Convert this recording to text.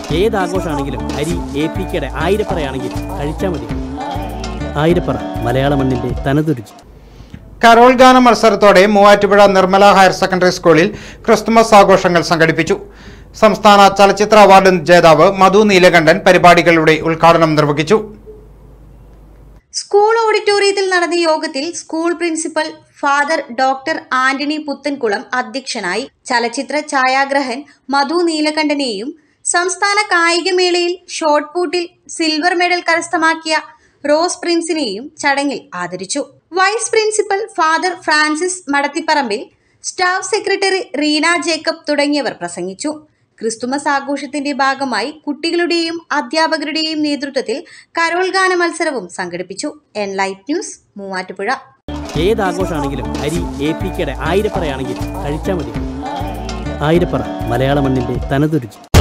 ഏത് ആഘോഷമാണെങ്കിലും അരി A P കെയുടെ ആയിരപ്പറയാണെങ്കിൽ കഴിച്ചാൽ മതി ആയിരപ്പറ മലയാള മണ്ണിൻ്റെ തനതുരുചി കരോൾ ഗാന മത്സരത്തോടെ മൂവാറ്റുപുഴ നിർമ്മല ഹയർ സെക്കൻഡറി സ്കൂളിൽ ക്രിസ്തുമസ് ആഘോഷങ്ങൾ സംഘടിപ്പിച്ചു സംസ്ഥാന ചലച്ചിത്ര അവാർഡ് ജേതാവ് മധു നീലകണ്ഠൻ പരിപാടികളുടെ ഉദ്ഘാടനം നിർവഹിച്ചു സ്കൂൾ ഓഡിറ്റോറിയത്തിൽ നടന്ന യോഗത്തിൽ school principal father doctor Antony Puthenkulam അധ്യക്ഷനായി ചലച്ചിത്ര ഛായാഗ്രഹൻ മധു നീലകണ്ഠനെയും സംസ്ഥാന കായികമേളയിൽ ഷോട്ട് പൂട്ടിൽ സിൽവർ മെഡൽ കരസ്ഥമാക്കിയ റോസ് പ്രിൻസിനെയും ചടങ്ങിൽ ആദരിച്ചു vice principal father Francis Madathiparambil staff secretary Reena Jacob തുടങ്ങിയവർ പ്രസംഗിച്ചു ക്രിസ്തുമസ് ആഘോഷത്തിന്റെ ഭാഗമായി കുട്ടികളുടെയും അധ്യാപകരുടെയും നേതൃത്വത്തിൽ കരോൾ ഗാന മത്സരവും സംഘടിപ്പിച്ചു എൻലൈറ്റ് ന്യൂസ് മൂവാറ്റുപുഴ ഏത് ആഘോഷമാണെങ്കിലും അരി എ പി കെയുടെ ആയിരപ്പറയാണെങ്കിൽ കഴിച്ചാൽ മതി ആയിരപ്പറ മലയാള മണ്ണിൻ്റെ തനതുരുചി